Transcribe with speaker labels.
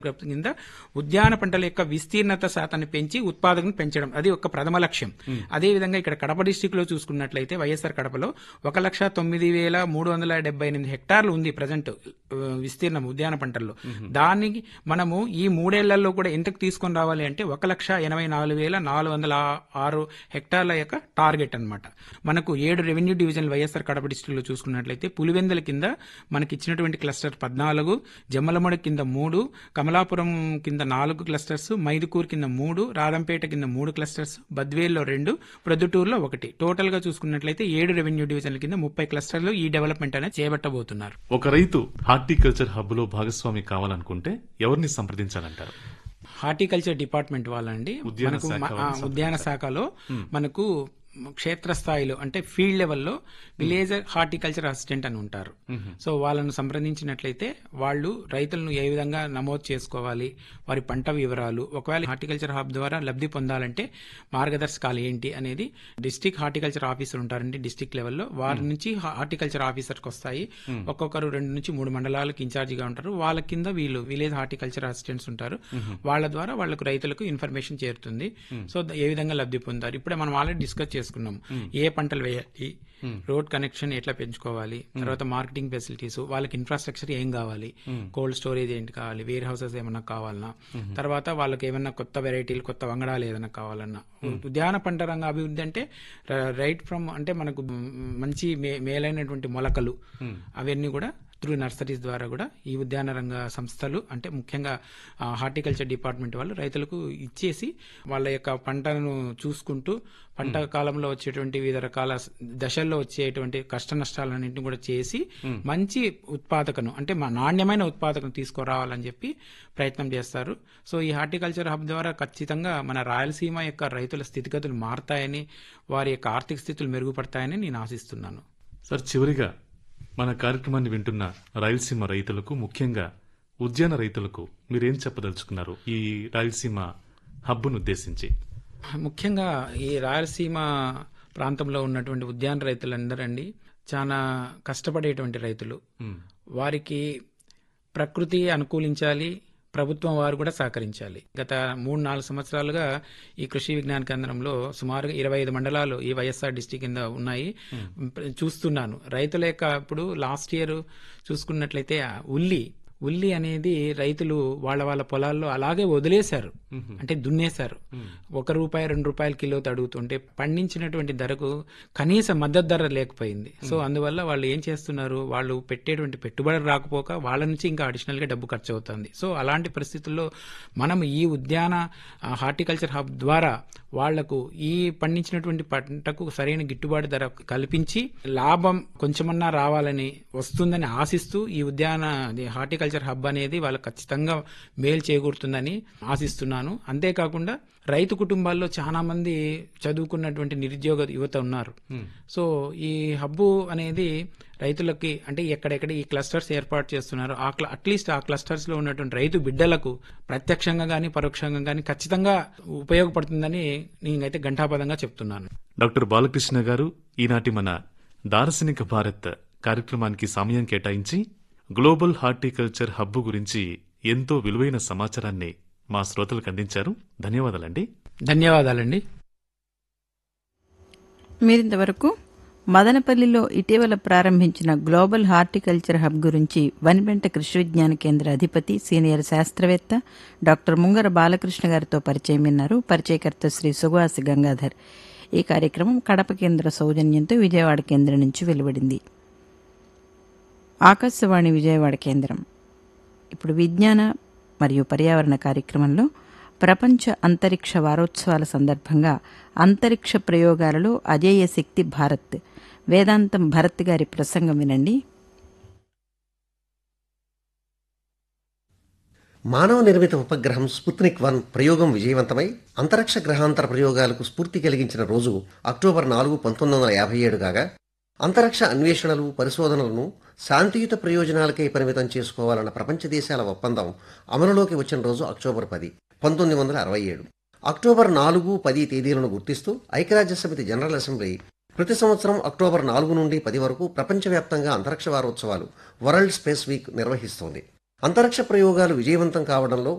Speaker 1: కింద ఉద్యాన పంటల యొక్క విస్తీర్ణత శాతాన్ని పెంచి ఉత్పాదకను పెంచడం అది ఒక ప్రథమ లక్ష్యం అదే విధంగా ఇక్కడ కడప డిస్టిక్ లో చూసుకున్నట్లయితే వైఎస్ఆర్ కడపలో ఒక లక్ష తొమ్మిది వేల మూడు వందల డెబ్బై ఎనిమిది హెక్టార్లు ఉంది ప్రజెంట్ విస్తీర్ణం ఉద్యాన పంటల్లో దానికి మనము ఈ మూడేళ్లలో కూడా ఎంతకు తీసుకొని రావాలి అంటే ఒక లక్ష ఎనభై నాలుగు వేల నాలుగు వందల ఆరు హెక్టార్ల యొక్క టార్గెట్ అన్నమాట మనకు ఏడు revenue division YSR Kadapa district లో చూసుకున్నట్లయితే పులివెందుల కింద మనకి ఇచ్చినటువంటి క్లస్టర్ పద్నాలుగు జమ్మలమూడి కింద మూడు కమలాపురం కింద నాలుగు క్లస్టర్స్ మైదుకూరు కింద మూడు రాదంపేట కింద మూడు క్లస్టర్స్ బద్వేల్లో రెండు ప్రొద్దుటూరులో ఒకటి టోటల్ గా చూసుకున్నట్లయితే ఏడు రెవెన్యూ డివిజన్ల కింద ముప్పై క్లస్టర్లు ఈ డెవలప్మెంట్ అనేది చేపట్టబోతున్నారు
Speaker 2: ఒక రైతు హార్టికల్చర్ హబ్ లో భాగస్వామి కావాలనుకుంటే ఎవరిని సంప్రదించాలంటారు
Speaker 1: హార్టికల్చర్ డిపార్ట్మెంట్ వాళ్ళండి
Speaker 2: ఉద్యాన
Speaker 1: మనకు
Speaker 2: శాఖ
Speaker 1: మ- ఆ,
Speaker 2: వాళ్ళని
Speaker 1: ఉద్యాన శాఖలో మనకు క్షేత్రస్థాయిలో అంటే ఫీల్డ్ లెవెల్లో విలేజ్ హార్టికల్చర్ అసిస్టెంట్ అని ఉంటారు సో వాళ్ళను సంప్రదించినట్లయితే వాళ్ళు రైతులను ఏ విధంగా నమోదు చేసుకోవాలి వారి పంట వివరాలు ఒకవేళ హార్టికల్చర్ హబ్ ద్వారా లబ్ధి పొందాలంటే మార్గదర్శకాలు ఏంటి అనేది డిస్టిక్ హార్టికల్చర్ ఆఫీసర్ ఉంటారండి డిస్టిక్ లెవెల్లో వారి నుంచి హార్టికల్చర్ ఆఫీసర్కి వస్తాయి ఒక్కొక్కరు రెండు నుంచి మూడు మండలాలకు ఇన్ఛార్జిగా ఉంటారు వాళ్ళ కింద వీళ్ళు విలేజ్ హార్టికల్చర్ అసిస్టెంట్స్ ఉంటారు వాళ్ళ ద్వారా వాళ్ళకు రైతులకు ఇన్ఫర్మేషన్ చేరుతుంది సో ద- ఏ విధంగా లబ్ధి పొందారు ఇప్పుడే మనం ఆల్రెడీ డిస్కస్ చేసుకున్నాం ఏ పంటలు వేయాలి రోడ్ కనెక్షన్ ఎట్లా పెంచుకోవాలి తర్వాత మార్కెటింగ్ ఫెసిలిటీస్ వాళ్ళకి ఇన్ఫ్రాస్ట్రక్చర్ ఏం కావాలి కోల్డ్ స్టోరేజ్ ఏంటి కావాలి వేర్ హౌసెస్ ఏమన్నా కావాలన్నా తర్వాత వాళ్ళకి ఏమన్నా కొత్త వెరైటీలు కొత్త వంగడాలు ఏదైనా కావాలన్నా ఉద్యాన పంట రంగ అభివృద్ధి అంటే రైట్ ఫ్రమ్ అంటే మనకు మ్, మంచి మే- మేలైనటువంటి మొలకలు అవన్నీ కూడా త్రూ నర్సరీస్ ద్వారా కూడా ఈ ఉద్యాన రంగ సంస్థలు అంటే ముఖ్యంగా ఆ, హార్టికల్చర్ డిపార్ట్మెంట్ వాళ్ళు రైతులకు ఇచ్చేసి వాళ్ళ యొక్క పంటను చూసుకుంటూ పంట కాలంలో వచ్చేటువంటి వివిధ రకాల స- దశల్లో వచ్చేటువంటి కష్ట నష్టాలన్నింటినీ కూడా చేసి మంచి ఉత్పాదకను అంటే మా నాణ్యమైన ఉత్పాదకను తీసుకురావాలని చెప్పి ప్రయత్నం చేస్తారు సో ఈ హార్టికల్చర్ హబ్ ద్వారా ఖచ్చితంగా మన రాయలసీమ యొక్క రైతుల స్థితిగతులు మారతాయని వారి యొక్క ఆర్థిక స్థితులు మెరుగుపడతాయని నేను ఆశిస్తున్నాను
Speaker 2: సార్ చివరిగా మన కార్యక్రమాన్ని వింటున్న రాయలసీమ రైతులకు ముఖ్యంగా ఉద్యాన రైతులకు మీరేం చెప్పదలుచుకున్నారు ఈ రాయలసీమ హబ్బును ఉద్దేశించి
Speaker 1: ముఖ్యంగా ఈ రాయలసీమ ప్రాంతంలో ఉన్నటువంటి ఉద్యాన రైతులందరండి చాలా కష్టపడేటువంటి రైతులు
Speaker 2: మ్,
Speaker 1: వారికి ప్రకృతి అనుకూలించాలి ప్రభుత్వం వారు కూడా సహకరించాలి గత మూడు నాలుగు సంవత్సరాలుగా ఈ కృషి విజ్ఞాన కేంద్రంలో సుమారుగా ఇరవై ఐదు మండలాలు ఈ వైఎస్ఆర్ డిస్టిక్ కింద ఉన్నాయి చూస్తున్నాను రైతుల యొక్క ఇప్పుడు లాస్ట్ ఇయర్ చూసుకున్నట్లయితే ఆ ఉల్లి ఉల్లి అనేది రైతులు వాళ్ళ వాళ్ళ పొలాల్లో అలాగే వదిలేశారు అంటే దున్నేశారు ఒక రూపాయి రెండు రూపాయల కిలో అడుగుతుంటే పండించినటువంటి ధరకు కనీస మద్దతు ధర లేకపోయింది సో అందువల్ల వాళ్ళు ఏం చేస్తున్నారు వాళ్ళు పెట్టేటువంటి పెట్టుబడి రాకపోక వాళ్ళ నుంచి ఇంకా అడిషనల్ గా డబ్బు ఖర్చు అవుతుంది సో అలాంటి పరిస్థితుల్లో మనం ఈ ఉద్యాన ఆ, హార్టికల్చర్ హబ్ ద్వారా వాళ్లకు ఈ పండించినటువంటి పంటకు సరైన గిట్టుబాటు ధర కల్పించి లాభం కొంచెమన్నా రావాలని వస్తుందని ఆశిస్తూ ఈ ఉద్యాన అది హార్టికల్చర్ హబ్ అనేది వాళ్ళకి ఖచ్చితంగా మేలు చేకూరుతుందని ఆశిస్తున్నాను అంతేకాకుండా రైతు కుటుంబాల్లో చాలా మంది చదువుకున్నటువంటి నిరుద్యోగ యువత ఉన్నారు సో ఈ హబ్బు అనేది రైతులకి అంటే ఎక్కడెక్కడ ఈ క్లస్టర్స్ ఏర్పాటు చేస్తున్నారు ఆ క్ల- అట్లీస్ట్ ఆ క్లస్టర్స్ లో ఉన్నటువంటి రైతు బిడ్డలకు ప్రత్యక్షంగా గానీ పరోక్షంగా గానీ ఖచ్చితంగా ఉపయోగపడుతుందని నేనైతే ఘంటాపదంగా చెప్తున్నాను
Speaker 2: డాక్టర్ బాలకృష్ణ గారు ఈనాటి మన దార్శనిక భారత్ కార్యక్రమానికి సమయం కేటాయించి గ్లోబల్ హార్టికల్చర్ హబ్బు గురించి ఎంతో విలువైన సమాచారాన్ని మా శ్రోతలకు అందించారు ధన్యవాదాలండి
Speaker 1: ధన్యవాదాలండి
Speaker 3: మీరింతవరకు మదనపల్లిలో ఇటీవల ప్రారంభించిన గ్లోబల్ హార్టికల్చర్ హబ్ గురించి వనిపెంట కృషి విజ్ఞాన కేంద్ర అధిపతి సీనియర్ శాస్త్రవేత్త డాక్టర్ ముంగర బాలకృష్ణ గారితో పరిచయం విన్నారు పరిచయకర్త శ్రీ సుభాసి గంగాధర్ ఈ కార్యక్రమం కడప కేంద్ర సౌజన్యంతో విజయవాడ కేంద్రం నుంచి వెలువడింది ఆకాశవాణి విజయవాడ కేంద్రం ఇప్పుడు విజ్ఞాన మరియు పర్యావరణ కార్యక్రమంలో ప్రపంచ అంతరిక్ష వారోత్సవాల సందర్భంగా అంతరిక్ష ప్రయోగాలలో అజేయ శక్తి భారత్ వేదాంతం భరత్ గారి ప్రసంగం వినండి
Speaker 4: మానవ నిర్మిత ఉపగ్రహం స్పుత్నిక్ వన్ ప్రయోగం విజయవంతమై అంతరిక్ష గ్రహాంతర ప్రయోగాలకు స్ఫూర్తి కలిగించిన రోజు అక్టోబర్ నాలుగు పంతొమ్మిది వందల యాభై ఏడు కాగా అంతరిక్ష అన్వేషణలు పరిశోధనలను శాంతియుత ప్రయోజనాలకై పరిమితం చేసుకోవాలన్న ప్రపంచ దేశాల ఒప్పందం అమలులోకి వచ్చిన రోజు అక్టోబర్ పది పంతొమ్మిది వందల అరవై ఏడు అక్టోబర్ నాలుగు పది తేదీలను గుర్తిస్తూ ఐక్యరాజ్య సమితి జనరల్ అసెంబ్లీ ప్రతి సంవత్సరం అక్టోబర్ నాలుగు నుండి పది వరకు ప్రపంచవ్యాప్తంగా అంతరిక్ష వారోత్సవాలు వరల్డ్ స్పేస్ వీక్ నిర్వహిస్తోంది అంతరిక్ష ప్రయోగాలు విజయవంతం కావడంలో